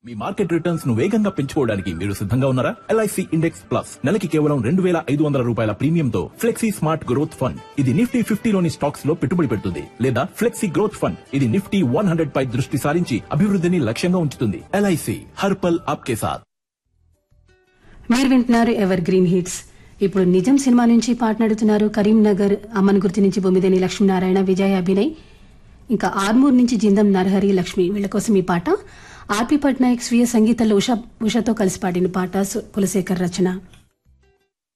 మీ market returns ను వేగంగా పెంచుకోవడానికి మీరు సిద్ధంగా ఉన్నారా ఎల్ఐసి ఇండెక్స్ ప్లస్ నెలకి కేవలం రెండు వేల ఐదు వందల రూపాయల ప్రీమియంతో ఫ్లెక్సీ స్మార్ట్ గ్రోత్ ఫండ్ ఇది నిఫ్టీ ఫిఫ్టీలోని స్టాక్స్ లో పెట్టుబడి పెడుతుంది లేదా ఫ్లెక్సీ గ్రోత్ ఫండ్ ఇది నిఫ్టీ వన్ హండ్రెడ్ పై దృష్టి సారించి అభివృద్ధిని లక్ష్యంగా ఉంచుతుంది ఎల్ఐసి హర్పల్ ఆప్కే సాథ్ మీరు వింటున్నారు ఎవర్ గ్రీన్ హిట్స్ ఇప్పుడు నిజం సినిమా నుంచి పాటనాడుతున్నారు కరీంనగర్ అమ్మన్ గుర్తు నుంచి బొమ్మిదేని లక్ష్మీనారాయణ విజయ్ అభినయ్ ఇంకా ఆర్మూర్ నుంచి జిందం నరహరి లక్ష్మి వీళ్ళ కోసం ఈ పాట ఆర్పి పట్నాయక్ స్వీయ సంగీతంలో ఉషా ఉషతో కలిసి పాడిన పాట సు- కులశేఖర్ రచన